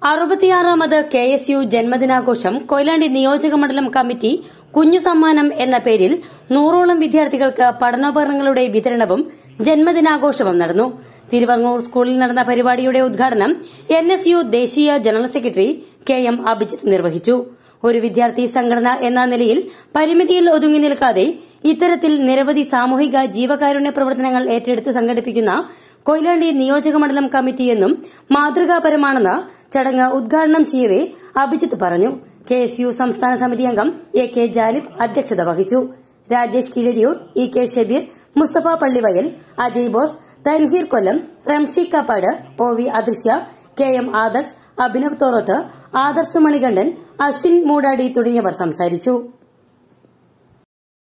അറുപത്തിയാറാമത് K S U ജന്മദിനാഘോഷം കൊയിലാണ്ടി നിയോജക മണ്ഡലം കമ്മിറ്റി കുഞ്ഞു സമ്മാനം എന്ന പേരിൽ നൂറോളം വിദ്യാർത്ഥികൾക്ക് പഠനോപകരണങ്ങളുടെ വിതരണവും ജന്മദിനാഘോഷവും നടന്നു തിരുവങ്ങൂർ സ്കൂളിൽ നടന്ന പരിപാടിയുടെ ഉദ്ഘാടനം എൻ എസ് യു ദേശീയ general secretary K M Abhijith നിർവഹിച്ചു ഒരു വിദ്യാർത്ഥി സംഘടന എന്ന നിലയിൽ പരിമിതിയിൽ ഒതുങ്ങി നിൽക്കാതെ ഇത്തരത്തിൽ നിരവധി സാമൂഹിക ജീവകാരുണ്യ പ്രവർത്തനങ്ങൾ ഏറ്റെടുത്ത് സംഘടിപ്പിക്കുന്ന കൊയിലാണ്ടി നിയോജക മണ്ഡലം കമ്മിറ്റിയെന്നും മാതൃകാപരമാണെന്ന് ചടങ്ങ് ഉദ്ഘാടനം ചെയ്യവെ അഭിജിത്ത് പറഞ്ഞു കെ എസ് യു സംസ്ഥാന സമിതി അംഗം എ കെ ജാനിബ് അധ്യക്ഷത വഹിച്ചു Rajesh Keezhariyoor E K Shabeer Musthafa Pallivayal Ajay Bose Thanheer Kollam Ramshi Kappad O V Adrishya K M Adarsh Abhinav Thorath Adarsh Manikandan Ashwin Moodadi തുടങ്ങിയവർ സംസാരിച്ചു